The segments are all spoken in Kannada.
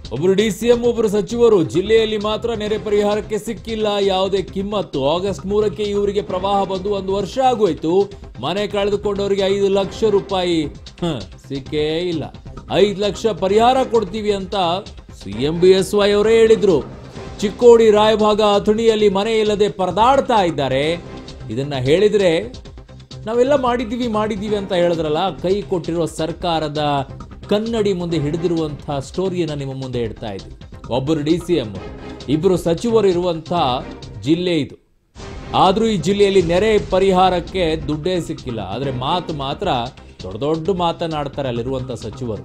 ಒಬ್ಬರು ಡಿಸಿಎಂ ಒಬ್ಬರು ಸಚಿವರು ಜಿಲ್ಲೆಯಲ್ಲಿ ಮಾತ್ರ ನೆರೆ ಪರಿಹಾರಕ್ಕೆ ಸಿಕ್ಕಿಲ್ಲ ಯಾವುದೇ ಕಿಮ್ಮತ್ತು ಆಗಸ್ಟ್ ಮೂರಕ್ಕೆ ಇವರಿಗೆ ಪ್ರವಾಹ ಬಂದು ಒಂದು ವರ್ಷ ಆಗೋಯ್ತು ಮನೆ ಕಳೆದುಕೊಂಡವರಿಗೆ ಐದು ಲಕ್ಷ ರೂಪಾಯಿ ಹ, ಸಿಕ್ಕೇ ಇಲ್ಲ ಐದು ಲಕ್ಷ ಪರಿಹಾರ ಕೊಡ್ತೀವಿ ಅಂತ ಸಿಎಂ ಬಿ ಎಸ್ ವೈ ಅವರೇ ಹೇಳಿದ್ರು ಚಿಕ್ಕೋಡಿ ರಾಯಭಾಗ ಅಥಣಿಯಲ್ಲಿ ಮನೆ ಇಲ್ಲದೆ ಪರದಾಡ್ತಾ ಇದ್ದಾರೆ ಇದನ್ನ ಹೇಳಿದ್ರೆ ನಾವೆಲ್ಲ ಮಾಡಿದ್ದೀವಿ ಮಾಡಿದ್ದೀವಿ ಅಂತ ಹೇಳಿದ್ರಲ್ಲ ಕೈ ಕೊಟ್ಟಿರೋ ಸರ್ಕಾರದ ಕನ್ನಡಿ ಮುಂದೆ ಹಿಡಿದಿರುವಂತಹ ಸ್ಟೋರಿಯನ್ನ ನಿಮ್ಮ ಮುಂದೆ ಇಡ್ತಾ ಇದ್ವಿ ಒಬ್ಬರು ಡಿ ಸಿ ಎಂ ಇಬ್ಬರು ಸಚಿವರು ಇರುವಂತಹ ಜಿಲ್ಲೆ ಇದು ಆದ್ರೂ ಈ ಜಿಲ್ಲೆಯಲ್ಲಿ ನೆರೆ ಪರಿಹಾರಕ್ಕೆ ದುಡ್ಡೇ ಸಿಕ್ಕಿಲ್ಲ ಆದ್ರೆ ಮಾತು ಮಾತ್ರ ದೊಡ್ಡ ದೊಡ್ಡ ಮಾತನಾಡ್ತಾರೆ ಅಲ್ಲಿರುವಂತ ಸಚಿವರು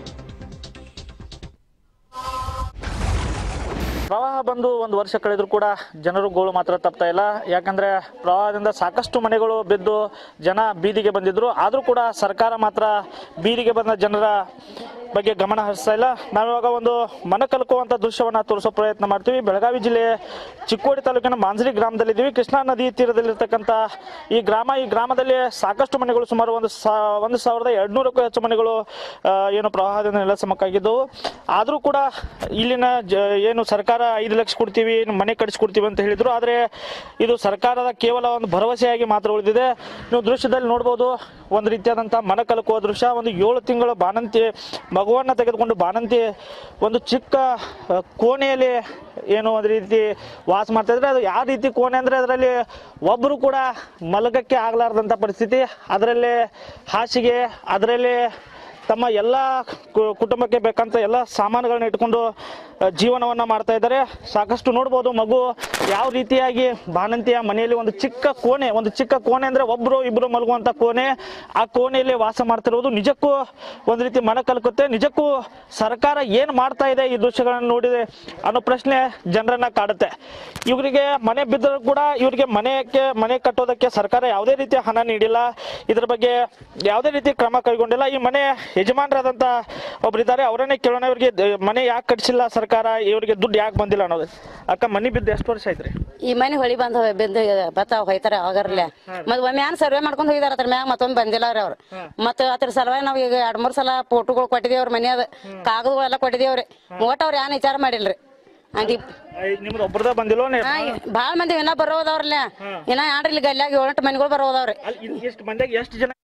ಪ್ರವಾಹ ಬಂದು ಒಂದು ವರ್ಷ ಕಳೆದರೂ ಕೂಡ ಜನರು ಗೋಳು ಮಾತ್ರ ತಪ್ತಾ ಇಲ್ಲ ಯಾಕಂದ್ರೆ ಪ್ರವಾಹದಿಂದ ಸಾಕಷ್ಟು ಮನೆಗಳು ಬಿದ್ದು ಜನ ಬೀದಿಗೆ ಬಂದಿದ್ರು ಆದರೂ ಕೂಡ ಸರ್ಕಾರ ಮಾತ್ರ ಬೀದಿಗೆ ಬಂದ ಜನರ ಬಗ್ಗೆ ಗಮನ ಹರಿಸ್ತಾ ಇಲ್ಲ ನಾವಿವಾಗ ಒಂದು ಮನ ಕಲ್ಕುವಂಥ ದೃಶ್ಯವನ್ನು ತೋರಿಸೋ ಪ್ರಯತ್ನ ಮಾಡ್ತೀವಿ ಬೆಳಗಾವಿ ಜಿಲ್ಲೆ ಚಿಕ್ಕೋಡಿ ತಾಲೂಕಿನ ಮಾಂಜರಿ ಗ್ರಾಮದಲ್ಲಿದ್ದೀವಿ ಕೃಷ್ಣಾ ನದಿ ತೀರದಲ್ಲಿರ್ತಕ್ಕಂಥ ಈ ಗ್ರಾಮ ಈ ಗ್ರಾಮದಲ್ಲಿ ಸಾಕಷ್ಟು ಮನೆಗಳು ಸುಮಾರು ಒಂದು ಸಾ ಒಂದು ಸಾವಿರದ ಎರಡುನೂರಕ್ಕೂ ಹೆಚ್ಚು ಮನೆಗಳು ಆ, ಏನು ಪ್ರವಾಹದಿಂದ ನೆಲಸಮಕ್ಕಾಗಿದ್ದವು ಆದರೂ ಕೂಡ ಇಲ್ಲಿನ ಜ ಏನು ಸರ್ಕಾರ ಐದು ಲಕ್ಷ ಕೊಡ್ತೀವಿ ಏನು ಮನೆ ಕಟ್ಟಿಸ್ಕೊಡ್ತೀವಿ ಅಂತ ಹೇಳಿದ್ರು ಆದರೆ ಇದು ಸರ್ಕಾರದ ಕೇವಲ ಒಂದು ಭರವಸೆಯಾಗಿ ಮಾತ್ರ ಉಳಿದಿದೆ ನೀವು ದೃಶ್ಯದಲ್ಲಿ ನೋಡ್ಬೋದು ಒಂದು ರೀತಿಯಾದಂಥ ಮನ ಕಲಕುವ ದೃಶ್ಯ ಒಂದು ಏಳು ತಿಂಗಳ ಬಾಣಂತಿ ಮಗುವನ್ನು ತೆಗೆದುಕೊಂಡು ಬಾಣಂತಿ ಒಂದು ಚಿಕ್ಕ ಆ, ಕೋಣೆಯಲ್ಲಿ ಏನು ಒಂದು ರೀತಿ ವಾಸ ಮಾಡ್ತಾ ಇದ್ರೆ ಅದು ಯಾವ ರೀತಿ ಕೋಣೆ ಅಂದರೆ ಅದರಲ್ಲಿ ಒಬ್ಬರು ಕೂಡ ಮಲಗಕ್ಕೆ ಆಗಲಾರ್ದಂಥ ಪರಿಸ್ಥಿತಿ ಅದರಲ್ಲೇ ಹಾಸಿಗೆ ಅದರಲ್ಲೇ ತಮ್ಮ ಎಲ್ಲ ಕು- ಕುಟುಂಬಕ್ಕೆ ಬೇಕಂತ ಎಲ್ಲ ಸಾಮಾನುಗಳನ್ನ ಇಟ್ಕೊಂಡು ಆ, ಜೀವನವನ್ನ ಮಾಡ್ತಾ ಇದ್ದಾರೆ ಸಾಕಷ್ಟು ನೋಡ್ಬೋದು ಮಗು ಯಾವ ರೀತಿಯಾಗಿ ಬಾಣಂತಿಯ ಮನೆಯಲ್ಲಿ ಒಂದು ಚಿಕ್ಕ ಕೋಣೆ ಒಂದು ಚಿಕ್ಕ ಕೋಣೆ ಅಂದ್ರೆ ಒಬ್ರು ಇಬ್ರು ಮಲಗುವಂತ ಕೋಣೆ ಆ ಕೋಣೆಯಲ್ಲಿ ವಾಸ ಮಾಡ್ತಿರೋದು ನಿಜಕ್ಕೂ ಒಂದು ರೀತಿ ಮನ ಕಲ್ಕುತ್ತೆ ನಿಜಕ್ಕೂ ಸರ್ಕಾರ ಏನ್ ಮಾಡ್ತಾ ಇದೆ ಈ ದೃಶ್ಯಗಳನ್ನು ನೋಡಿದೆ ಅನ್ನೋ ಪ್ರಶ್ನೆ ಜನರನ್ನ ಕಾಡುತ್ತೆ ಇವರಿಗೆ ಮನೆ ಬಿದ್ದರೂ ಕೂಡ ಇವರಿಗೆ ಮನೆಗೆ ಮನೆ ಕಟ್ಟೋದಕ್ಕೆ ಸರ್ಕಾರ ಯಾವುದೇ ರೀತಿಯ ಹಣ ನೀಡಿಲ್ಲ ಇದ್ರ ಬಗ್ಗೆ ಯಾವುದೇ ರೀತಿ ಕ್ರಮ ಕೈಗೊಂಡಿಲ್ಲ ಈ ಮನೆ ಯಜಮಾನರಾದಂತ ಒಬ್ರಿದ್ದಾರೆ ಅವರನ್ನೇ ಕೇಳೋಣ ಇವರಿಗೆ ದ- ಮನೆ ಯಾಕೆ ಕಟ್ಸಿಲ್ಲ ಸರ್ಕಾರ ಇವರಿಗೆ ದುಡ್ಡು ಯಾಕೆ ಬಂದಿಲ್ಲ ಅನ್ನೋದು ಅಕ್ಕ ಮನೆ ಬಿದ್ದು ಎಷ್ಟು ವರ್ಷ ಆಯ್ತ್ರಿ ಈ ಮನೆ ಹೊಳಿ ಬಂದ ಬಂದು ಬತ್ತಾವ ಹೋಯ್ತಾರ ಅವಾಗರ್ಲೆ ಮತ್ ಒಮ್ಮೆ ಏನ್ ಸರ್ವೆ ಮಾಡ್ಕೊಂಡ್ ಹೋಗಿದಾರ ಅದ್ರ ಮ್ಯಾಗ ಮತ್ತೊಂದ್ ಬಂದಿಲ್ಲ ಅವ್ರಿ ಅವ್ರು ಮತ್ತ ಅದ್ರ ಸಲುವಾಗಿ ನಾವ್ ಈಗ ಎರಡ್ ಮೂರ್ ಸಲ ಫೋಟೋಗಳು ಕೊಟ್ಟಿದೇವ್ರಿ ಮನ್ಯಾದ ಕಾಗದಗಳು ಎಲ್ಲ ಕೊಟ್ಟಿದೇವ್ರಿ ಒಟ್ಟ ಅವ್ರ ಏನ್ ವಿಚಾರ ಮಾಡಿಲ್ರಿ ಅಂದಿ ನಿಮ್ದು ಒಬ್ರದ ಬಂದಿಲ್ಲ ಬಾಳ ಮಂದಿ ಇನ್ನ ಬರೋದವ್ರಲ್ಲ ಇನ್ನ ಯಾಡ್ರಿ ಇಲ್ಲಿ ಗಲ್ಯಾಗ ಏಳೆಂಟು ಮನೆಗಳು ಬರೋದವ್ರಿ ಎಷ್ಟು ಮಂದಿಗೆ ಎಷ್ಟು ಜನ